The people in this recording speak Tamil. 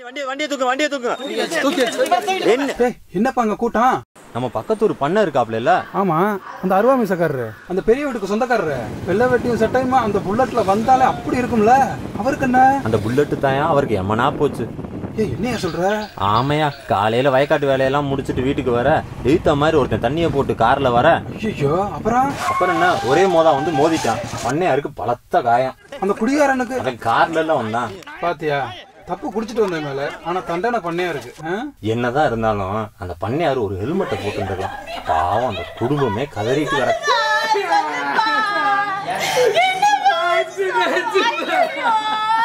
வண்டியை வண்டியை தூக்கு வண்டியை தூக்கு என்ன டேய் என்னப்பா அங்க கூட்டம் நம்ம பக்கத்தூர் பண்ண இருக்காப்ல இல்ல ஆமா அந்த அருவா மீசக்காரரு அந்த பெரிய வீட்டுக்கு சொந்தக்காரரு வெள்ளை வெட்டியும் சட்டையுமா அந்த புல்லட்ல வந்தாலே அப்படி இருக்கும்ல அவருக்கு என்ன அந்த புல்லட்டு தாயா அவருக்கு எம்மனா போச்சு ஏய் என்னையா சொல்ற ஆமையா காலையில வயக்காட்டு வேலையெல்லாம் முடிச்சிட்டு வீட்டுக்கு வர எழுத்த மாதிரி ஒருத்தன் தண்ணியை போட்டு கார்ல வர ஐயோ அப்புறம் அப்புறம் என்ன ஒரே மோதா வந்து மோதிட்டான் பண்ணையாருக்கு பலத்த காயம் அந்த குடிகாரனுக்கு அவன் கார்ல எல்லாம் வந்தான் பாத்தியா தப்பு குடிச்சிட்டு வந்த மேல ஆனா தண்டனை பண்ணையா இருக்கு ஆ? என்னதான் இருந்தாலும் அந்த பண்ணையார் ஒரு ஹெல்மெட்டை போட்டுருக்கலாம் பாவம் அந்த குடும்பமே கதறிட்டு கிடக்கு